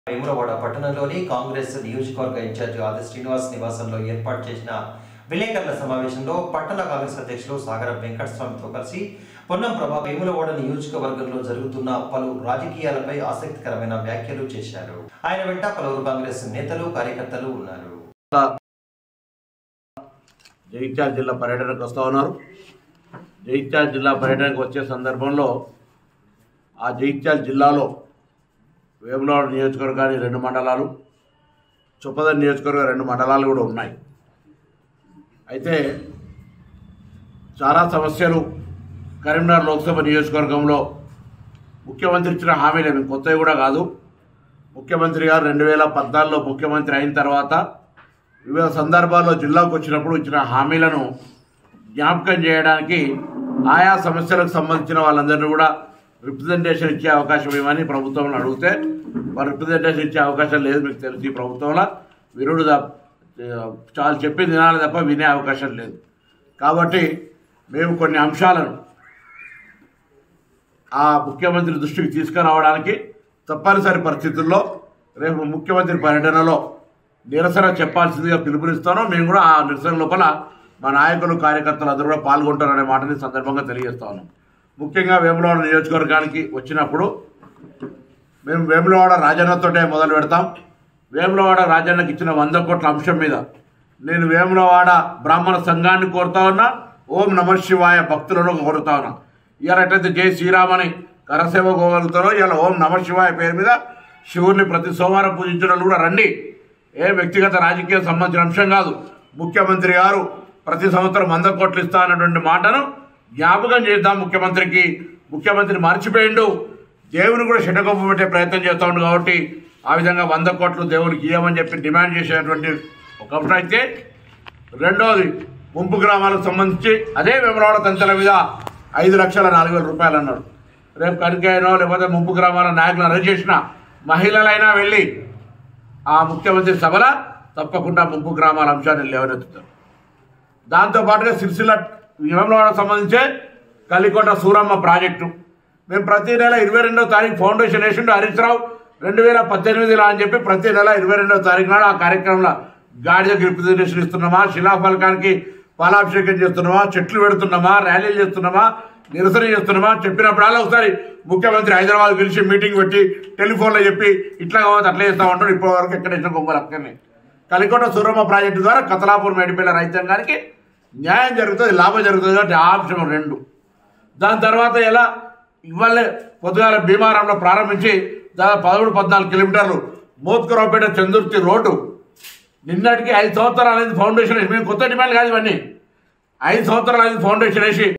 వేములవాడ పట్టణంలోని కాంగ్రెస్ నియోజకవర్గ ఇన్ఛార్జి ఆది శ్రీనివాస్ నివాసంలో ఏర్పాటు చేసిన విలేకరుల సమావేశంలో పట్టణ కాంగ్రెస్ అధ్యక్షులు సాగర వెంకటస్వామితో కలిసి పొన్నం ప్రభా వేములవాడ నియోజకవర్గంలో జరుగుతున్న పలు రాజకీయాలపై ఆసక్తికరమైన వ్యాఖ్యలు చేశారు ఆయన వెంట పలువురు కాంగ్రెస్ నేతలు కార్యకర్తలు ఉన్నారు జగిత్యాల జిల్లా పర్యటనకు వస్తూ ఉన్నారు జగిత్యాల జిల్లా పర్యటనకు వచ్చే సందర్భంలో ఆ జగిత్యాల జిల్లాలో వేములవాడ నియోజకవర్గానికి రెండు మండలాలు చొప్పద నియోజకవర్గం రెండు మండలాలు కూడా ఉన్నాయి అయితే చాలా సమస్యలు కరీంనగర్ లోక్సభ నియోజకవర్గంలో ముఖ్యమంత్రి ఇచ్చిన హామీలు మేము కొత్తవి కూడా కాదు ముఖ్యమంత్రి గారు రెండు వేల పద్నాలుగులో ముఖ్యమంత్రి అయిన తర్వాత వివిధ సందర్భాల్లో జిల్లాకు వచ్చినప్పుడు ఇచ్చిన హామీలను జ్ఞాపకం చేయడానికి ఆయా సమస్యలకు సంబంధించిన వాళ్ళందరినీ కూడా రిప్రజెంటేషన్ ఇచ్చే అవకాశం ఇవ్వని ప్రభుత్వంలో అడిగితే వారు రిప్రజెంటేషన్ ఇచ్చే అవకాశం లేదు మీకు తెలుసు ఈ ప్రభుత్వంలో విరుడు తప్ప- చాలా చెప్పి వినాలి తప్ప వినే అవకాశం లేదు కాబట్టి మేము కొన్ని అంశాలను ఆ ముఖ్యమంత్రి దృష్టికి తీసుకురావడానికి తప్పనిసరి పరిస్థితుల్లో రేపు ముఖ్యమంత్రి పర్యటనలో నిరసన చెప్పాల్సిందిగా పిలుపునిస్తాను మేము కూడా ఆ నిరసన లోపల మా నాయకులు కార్యకర్తలు అందరూ కూడా పాల్గొంటారనే మాటని ఈ సందర్భంగా తెలియజేస్తా ఉన్నాం ముఖ్యంగా వేములవాడ నియోజకవర్గానికి వచ్చినప్పుడు మేము వేములవాడ రాజన్నతోటే మొదలు పెడతాం వేములవాడ రాజన్నకి ఇచ్చిన వంద కోట్ల అంశం మీద నేను వేములవాడ బ్రాహ్మణ సంఘాన్ని కోరుతా ఉన్నా ఓం నమ శివాయ భక్తులను కోరుతా ఉన్నా ఇవాళ ఎట్లయితే జై శ్రీరామని కరసేవ కోగలుగుతారో ఇవాళ ఓం నమ శివాయ పేరు మీద శివుడిని ప్రతి సోమవారం పూజించడం కూడా రండి ఏ వ్యక్తిగత రాజకీయ సంబంధించిన అంశం కాదు ముఖ్యమంత్రి గారు ప్రతి సంవత్సరం వంద కోట్లు ఇస్తా అన్నటువంటి మాటను జ్ఞాపకం చేద్దాం ముఖ్యమంత్రికి ముఖ్యమంత్రి మర్చిపోయిండు దేవుని కూడా షటకొప్ప పెట్టే ప్రయత్నం చేస్తూ ఉండు కాబట్టి ఆ విధంగా వంద కోట్లు దేవునికి ఇవ్వమని చెప్పి డిమాండ్ చేసేటువంటి ఒక అంశం అయితే రెండోది ముంపు గ్రామాలకు సంబంధించి అదే విమలవాడ తంతల మీద ఐదు లక్షల నాలుగు వేల రూపాయలు అన్నాడు రేపు కనికైనో లేకపోతే ముంపు గ్రామాల నాయకులు అరెస్ట్ చేసిన మహిళలైనా వెళ్ళి ఆ ముఖ్యమంత్రి సభల తప్పకుండా ముంపు గ్రామాల అంశాన్ని లేవనెత్తుతారు దాంతో పాటుగా సిరిసిల్ల విమలవాడకు సంబంధించే కలికొండ సూరమ్మ ప్రాజెక్టు మేము ప్రతి నెల ఇరవై రెండో తారీఖు ఫౌండేషన్ వేసిండు హరీష్ రావు రెండు వేల పద్దెనిమిదిలో అని చెప్పి ప్రతి నెల ఇరవై రెండో తారీఖు నాడు ఆ కార్యక్రమంలో గాడిదకి రిప్రజెంటేషన్ ఇస్తున్నామా శిలాఫలకానికి పాలాభిషేకం చేస్తున్నామా చెట్లు పెడుతున్నామా ర్యాలీలు చేస్తున్నామా నిరసన చేస్తున్నామా చెప్పినప్పుడల్లా ఒకసారి ముఖ్యమంత్రి హైదరాబాద్ పిలిచి మీటింగ్ పెట్టి టెలిఫోన్లో చెప్పి ఇట్లా కావచ్చు అట్లా చేస్తామంటాడు ఇప్పటి వరకు ఎక్కడ ఇచ్చిన కొంగలు అక్కడనే కలికొండ సూరమ్మ ప్రాజెక్టు ద్వారా కతలాపూర్ మేడిపల్లి రైతాంగానికి న్యాయం జరుగుతుంది లాభం జరుగుతుంది కాబట్టి ఆ అంశం రెండు దాని తర్వాత ఎలా ఇవాళ పొద్దుగాల భీమారంలో ప్రారంభించి దాదాపు పదమూడు పద్నాలుగు కిలోమీటర్లు మోత్కరావుపేట చందుర్తి రోడ్డు నిన్నటికి ఐదు సంవత్సరాలు అయింది ఫౌండేషన్ వేసి మేము కొత్త డిమాండ్ కాదు ఇవన్నీ ఐదు సంవత్సరాలు అయింది ఫౌండేషన్ వేసి